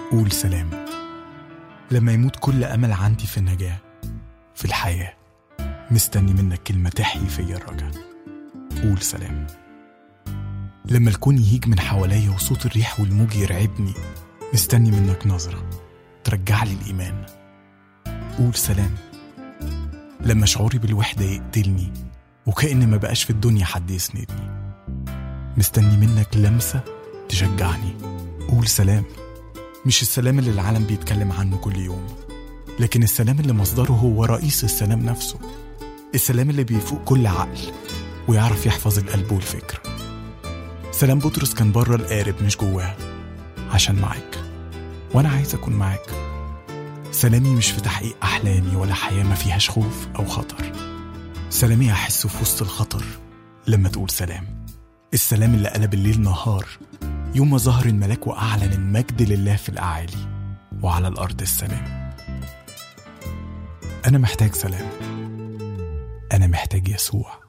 قول سلام لما يموت كل أمل عندي في النجاة في الحياة مستني منك كلمة تحيي فيا الرجا قول سلام لما الكون يهيج من حواليا وصوت الريح والموج يرعبني مستني منك نظرة ترجع لي الإيمان قول سلام لما شعوري بالوحدة يقتلني وكأن ما بقاش في الدنيا حد يسندني مستني منك لمسة تشجعني قول سلام مش السلام اللي العالم بيتكلم عنه كل يوم لكن السلام اللي مصدره هو رئيس السلام نفسه السلام اللي بيفوق كل عقل ويعرف يحفظ القلب والفكر سلام بطرس كان بره القارب مش جواه عشان معاك وانا عايز اكون معاك سلامي مش في تحقيق احلامي ولا حياه ما فيهاش خوف او خطر سلامي هحسه في وسط الخطر لما تقول سلام السلام اللي قلب الليل نهار يوم ما ظهر الملاك واعلن المجد لله في الاعالي وعلى الارض السلام انا محتاج سلام انا محتاج يسوع